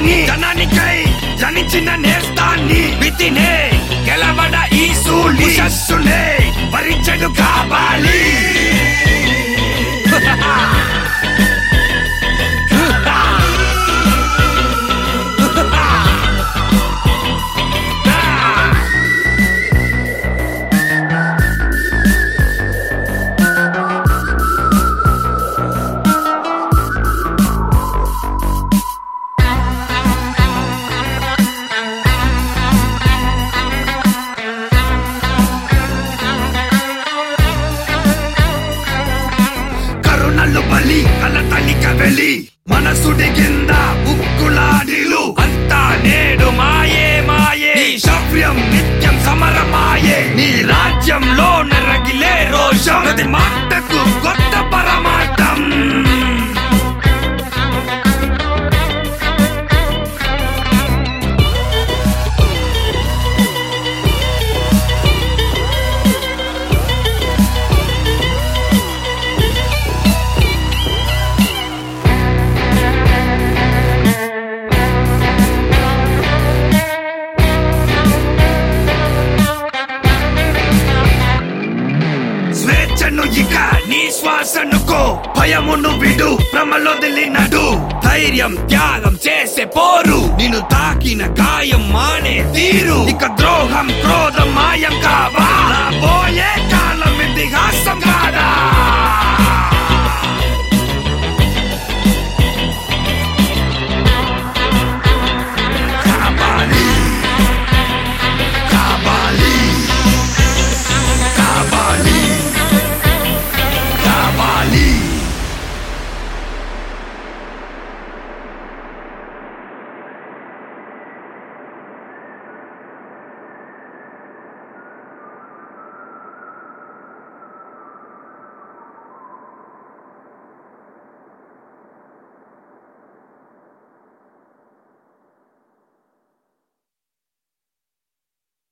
నేస్తాన్ని జనానికై జనించిన నేస్తాన్ని వితినే గెలవడ ఈ సూళి శస్సునే భరించడు కావాలి కరుణలు బలి కల తలిక వెలి మనసుడి కింద ఉక్కులాడిలు అంతా నేడు మాయే మాయే నీ శౌర్యం నిత్యం సమరమాయే నీ రాజ్యంలో నరగిలే రోషం ప్రతి మాటకు కొత్త పరమార్థం స్వేచ్ఛను ఇక నీ శ్వాసనుకో భయమును విడు భ్రమలో నడు ధైర్యం త్యాగం చేసే పోరు నిన్ను తాకిన గాయం మానే తీరు ఇక ద్రోహం క్రోధం మాయం కావా పోయే కాలం ఇతిహాసం కాదా